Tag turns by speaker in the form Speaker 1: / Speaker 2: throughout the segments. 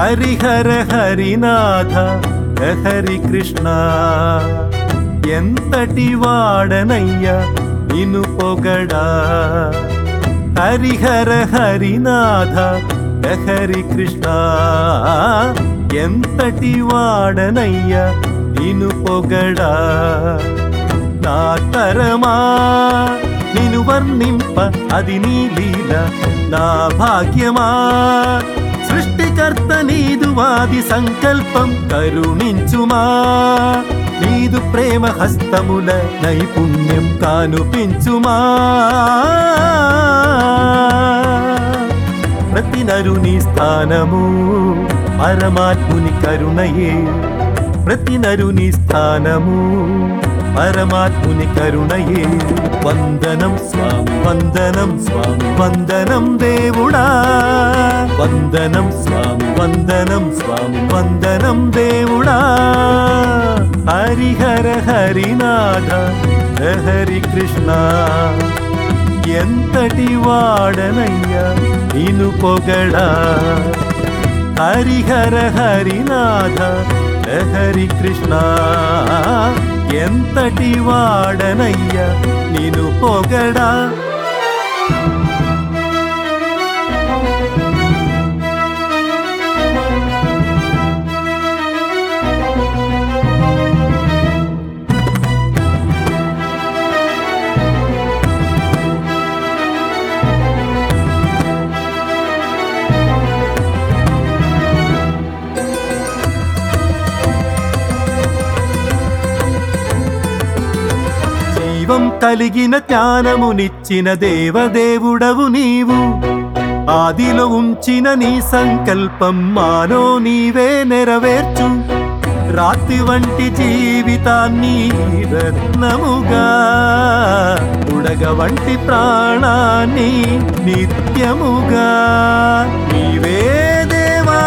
Speaker 1: హరిహర హరినాథ హరి కృష్ణ ఎంతటి వాడనయ్యా నిను పొగడా హరిహర హరినాథ హరి కృష్ణ ఎంతటి వాడనయ్యా నిను పొగడా నా తరమా నిను వర్ణింప అది నీ లీల నా భాగ్యమా సృష్టికర్త నీదు వాది సంకల్పం కరుణించుమా నీదు ప్రేమ హస్తముల నైపుణ్యం కానుపించుమా ప్రతి నరుని స్థానము పరమాత్ముని కరుణయే ప్రతి నరుని స్థానము పరమాత్ముని కరుణయే వందనం స్వామి వందనం స్వామి వందనం దేవుడా వందనం స్వామి వందనం స్వామి వందనం దేవుడా హరిహర హరినాథ హరి కృష్ణ ఎంతటి వాడనయ్యా నిను పొగడా హరిహర హరినాథ హరి కృష్ణ ఎంతటి వాడనయ్యా నిను పొగడా జీవం కలిగిన జ్ఞానమునిచ్చిన దేవదేవుడవు నీవు ఆదిలో ఉంచిన నీ సంకల్పం మానో నీవే నెరవేర్చు రాత్రి వంటి జీవితాన్ని రత్నముగా ఉడగ వంటి ప్రాణాన్ని నిత్యముగా నీవే దేవా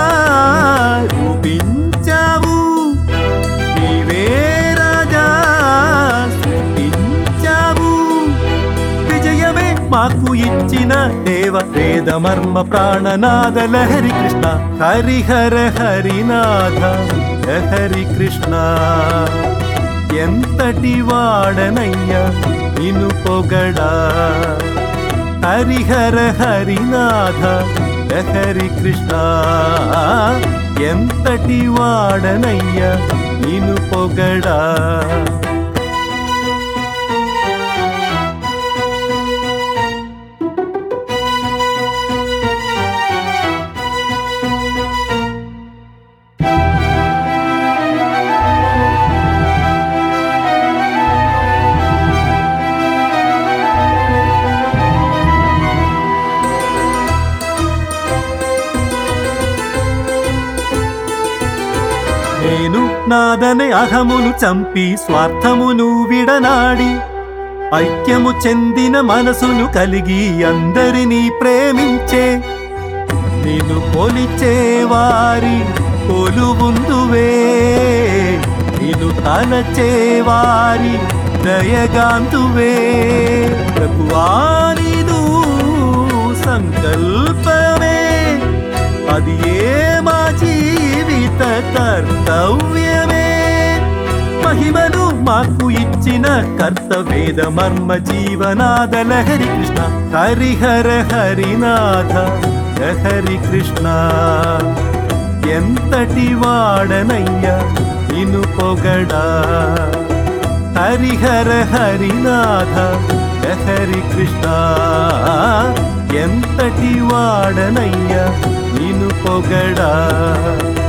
Speaker 1: రూపించావు నీవే రాజా సృష్టించావు విజయమే మాకు ఇచ్చిన దేవ వేద మర్మ ప్రాణనాద లహరి కృష్ణ హరిహర హరినాథ హరి కృష్ణ ఎంతటి వాడనయ్యా నిను పొగడా హరిహర హరినాథ హరి కృష్ణ ఎంతటి వాడనయ్యా నిను పొగడా నేను నాదనే అహమును చంపి స్వార్థమును విడనాడి ఐక్యము చెందిన మనసును కలిగి అందరినీ ప్రేమించే నేను కొలిచే వారి కొలువుందువే నేను తలచే వారి దయగాంతువే ప్రభువానిదు సంకల్పమే అది ఏ మా జీవిత కర్తవ్యమే మహిమను మాకు ఇచ్చిన కర్తవేద మర్మ జీవనాద లహరి కృష్ణ హరిహర హరినాథ హరి కృష్ణ ఎంతటి వాడనయ్యా నిను పొగడా హరిహర హరినాథ హరి కృష్ణ ఎంతటి వాడనయ్యా నిను పొగడా